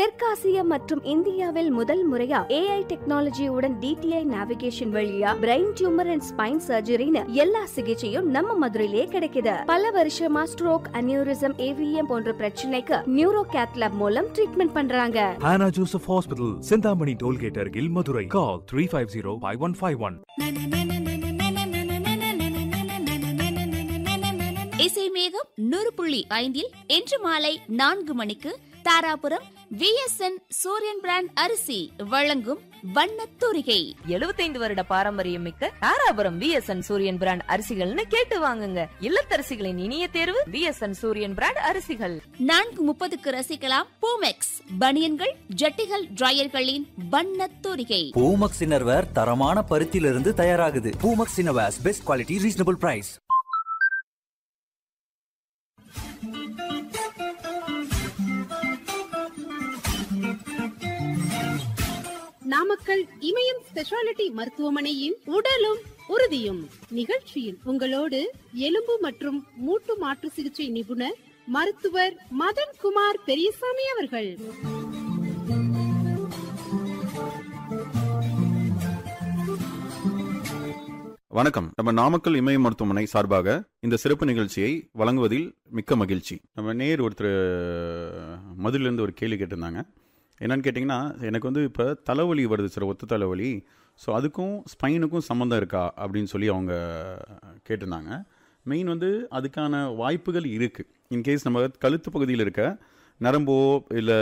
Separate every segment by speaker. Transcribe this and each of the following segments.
Speaker 1: தெற்காசியா மற்றும் இந்தியாவில் முதல் முறையா ஏஐ டெக்னாலஜியுடன் டிடிஐ நேவிகேஷன் வழியா பிரெயின் டியூமர் அண்ட் ஸ்பைன் சர்ஜரின்னு எல்லா சிகிச்சையும் நம்ம மதுரையிலே கிடைக்குது பல வருஷமா ஸ்ட்ரோக் அனியூரிசம் ஏவிஎம் போன்ற பிரச்சனைக்கு நியூரோ கேத்லாப் மூலம் ட்ரீட்மெண்ட் பண்றாங்க
Speaker 2: Hannah Joseph Hospital, Sindhamani Tollgate, Argil, Madurai. Call 350 5151.
Speaker 3: இசை மேகம் நூறு புள்ளி ஐந்தில் இன்று மாலை நான்கு மணிக்கு தாராபுரம் விஎஸ்என் சூரியன் பிராண்ட் அரிசி வழங்கும் வண்ணத் தூரிகை
Speaker 4: 75 வருட பாரம்பரியம் மிக்க தாராபுரம் விஎஸ்என் சூரியன் பிராண்ட் அரிசிகள்னு கேட்டு வாங்குங்க இல்லத்தரசிகளின் இனிய தேர்வு விஎஸ்என் சூரியன் பிராண்ட் அரிசிகள்
Speaker 3: நான்கு முப்பதுக்கு ரசிக்கலாம் பூமெக்ஸ் பனியன்கள் ஜட்டிகள் டிரையர்களின் வண்ணத் தூரிகை
Speaker 5: பூமக்ஸ் இன்னர்வேர் தரமான பருத்தியிலிருந்து தயாராகுது Poomex innerwears best quality reasonable price
Speaker 6: Namakkal Imayam speciality மருத்துவமனையின் உடலும் உறுதியும் நிகழ்ச்சியில் உங்களோடு எலும்பு மற்றும் மூட்டு மாற்று சிகிச்சை நிபுணர் மருத்துவர் மதன் குமார் பெரியசாமி அவர்கள்
Speaker 7: வணக்கம் நம்ம நாமக்கல் இமய மருத்துவமனை சார்பாக இந்த சிறப்பு நிகழ்ச்சியை வழங்குவதில் மிக்க மகிழ்ச்சி நம்ம நேர் ஒருத்தர் மதுரிலேருந்து ஒரு கேள்வி கேட்டிருந்தாங்க என்னன்னு கேட்டிங்கன்னா எனக்கு வந்து இப்போ தலைவலி வருது சார் ஒத்த தலைவலி ஸோ அதுக்கும் ஸ்பைனுக்கும் சம்மந்தம் இருக்கா அப்படின்னு சொல்லி அவங்க கேட்டிருந்தாங்க மெயின் வந்து அதுக்கான வாய்ப்புகள் இருக்குது இன்கேஸ் நம்ம கழுத்து பகுதியில் இருக்க நரம்போ இல்லை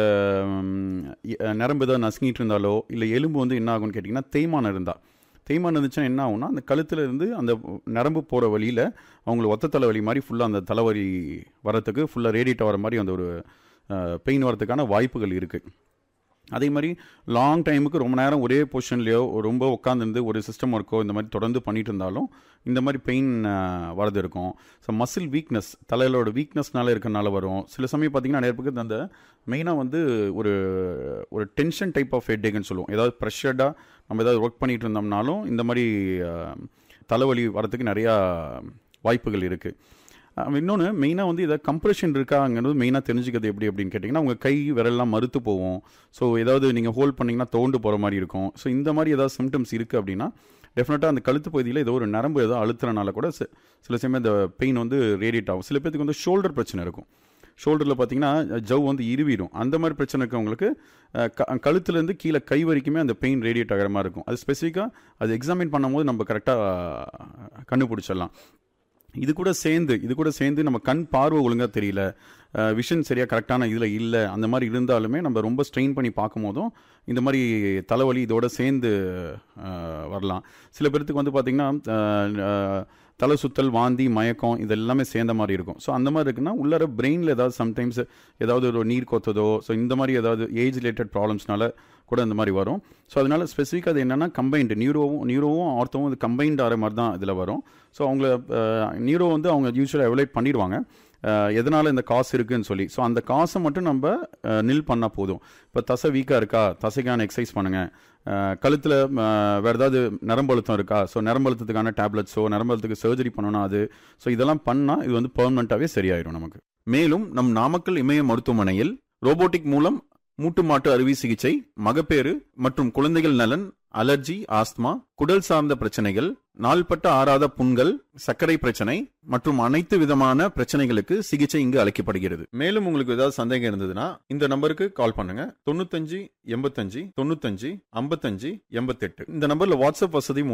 Speaker 7: நரம்பு ஏதாவது நசுங்கிட்டு இருந்தாலோ இல்லை எலும்பு வந்து என்ன ஆகும்னு கேட்டிங்கன்னா தேய்மானம் இருந்தால் தேய்மானம் இருந்துச்சுன்னா என்ன ஆகும்னா அந்த கழுத்துல இருந்து அந்த நரம்பு போகிற வழியில் அவங்களுக்கு ஒத்த தலைவலி மாதிரி ஃபுல்லாக அந்த தலைவலி வரத்துக்கு ஃபுல்லாக ரேடியேட் வர மாதிரி அந்த ஒரு பெயின் வரதுக்கான வாய்ப்புகள் இருக்குது அதே மாதிரி லாங் டைமுக்கு ரொம்ப நேரம் ஒரே பொசிஷன்லையோ ரொம்ப உட்காந்துருந்து ஒரு சிஸ்டம் ஒர்க்கோ இந்த மாதிரி தொடர்ந்து பண்ணிட்டு இருந்தாலும் இந்த மாதிரி பெயின் வரது இருக்கும் ஸோ மசில் வீக்னஸ் தலையிலோட வீக்னஸ்னால இருக்கனால வரும் சில சமயம் பார்த்தீங்கன்னா நிறைய பேருக்கு அந்த மெயினாக வந்து ஒரு ஒரு டென்ஷன் டைப் ஆஃப் ஹெட்டேக்னு சொல்லுவோம் ஏதாவது ப்ரெஷர்டாக நம்ம ஏதாவது ஒர்க் பண்ணிட்டு இருந்தோம்னாலும் இந்த மாதிரி அஹ், தலைவலி வரதுக்கு நிறையா வாய்ப்புகள் இருக்குது இன்னொன்று மெயினாக வந்து இதை கம்ப்ரெஷன் இருக்காங்கிறது மெயினாக தெரிஞ்சுக்கிறது எப்படி அப்படின்னு கேட்டிங்கன்னா உங்கள் கை விரல்லாம் மறுத்து போகும் ஸோ ஏதாவது நீங்கள் ஹோல்ட் பண்ணிங்கன்னா தோண்டு போகிற மாதிரி இருக்கும் ஸோ இந்த மாதிரி ஏதாவது சிம்டம்ஸ் இருக்குது அப்படின்னா டெஃபினட்டாக அந்த கழுத்து பகுதியில் ஏதோ ஒரு நரம்பு ஏதோ அழுத்துறனால கூட சி- சில சமயம் இந்த பெயின் வந்து ரேடியேட் ஆகும் சில பேர்த்துக்கு வந்து ஷோல்டர் பிரச்சனை இருக்கும் ஷோல்டரில் பார்த்தீங்கன்னா ஜவ் வந்து இருவிடும் அந்த மாதிரி பிரச்சனை இருக்கவங்களுக்கு அஹ், க கழுத்துலேருந்து கீழே கை வரைக்குமே அந்த பெயின் ரேடியேட் ஆகிற மாதிரி இருக்கும் அது ஸ்பெசிஃபிக்காக அது எக்ஸாமின் பண்ணும்போது நம்ம கரெக்டாக கண்டுபிடிச்சிடலாம் இது கூட சேர்ந்து இது கூட சேர்ந்து நம்ம கண் பார்வை ஒழுங்காக தெரியல விஷன் சரியாக கரெக்டான இதில் இல்லை அந்த மாதிரி இருந்தாலுமே நம்ம ரொம்ப ஸ்ட்ரெயின் பண்ணி பார்க்கும் போதும் இந்த மாதிரி தலைவலி இதோட சேர்ந்து அஹ், வரலாம் சில பேர்த்துக்கு வந்து பார்த்திங்கன்னா அஹ், அஹ், தலை சுத்தல் வாந்தி மயக்கம் இது எல்லாமே சேர்ந்த மாதிரி இருக்கும் ஸோ அந்த மாதிரி இருக்குன்னா உள்ளார பிரெயினில் ஏதாவது சம்டைம்ஸ் ஏதாவது ஒரு நீர் கொத்ததோ ஸோ இந்த மாதிரி ஏதாவது ஏஜ் ரிலேட்டட் ப்ராப்ளம்ஸ்னால கூட இந்த மாதிரி வரும் ஸோ அதனால ஸ்பெசிஃபிக்காக அது என்னென்னா கம்பைன்டு நியூரோவும் நியூரோவும் ஆர்த்தோவும் இது கம்பைன்ட் ஆகிற மாதிரி தான் இதில் வரும் ஸோ அவங்கள நியூரோ வந்து அவங்க யூஸ்வலாக எவலேட் பண்ணிடுவாங்க அஹ், எதனால இந்த காசு இருக்குன்னு சொல்லி ஸோ அந்த காசை மட்டும் நம்ம அஹ், நில் பண்ணால் போதும் இப்போ தசை வீக்காக இருக்கா தசைக்கான எக்ஸசைஸ் பண்ணுங்கள் கழுத்தில் வேறு ஏதாவது நரம்பழுத்தம் இருக்கா ஸோ நரம்பழுத்தத்துக்கான டேப்லெட்ஸோ நரம்பழுத்துக்கு சர்ஜரி பண்ணணும் அது ஸோ இதெல்லாம் பண்ணால் இது வந்து பெர்மனண்ட்டாகவே சரியாயிடும் நமக்கு மேலும் நம் நாமக்கல் இமய மருத்துவமனையில் ரோபோட்டிக் மூலம் மூட்டு மாட்டு அறுவை சிகிச்சை மகப்பேறு மற்றும் குழந்தைகள் நலன் அலர்ஜி ஆஸ்துமா குடல் சார்ந்த பிரச்சனைகள் நாள்பட்ட ஆறாத புண்கள் சர்க்கரை பிரச்சனை மற்றும் அனைத்து விதமான பிரச்சனைகளுக்கு சிகிச்சை இங்கு அளிக்கப்படுகிறது மேலும் உங்களுக்கு ஏதாவது சந்தேகம் இருந்ததுன்னா இந்த நம்பருக்கு கால் பண்ணுங்க தொண்ணூத்தஞ்சு எண்பத்தஞ்சு தொண்ணூத்தஞ்சு ஐம்பத்தஞ்சு எண்பத்தெட்டு இந்த நம்பர்ல வாட்ஸ்அப் வசதி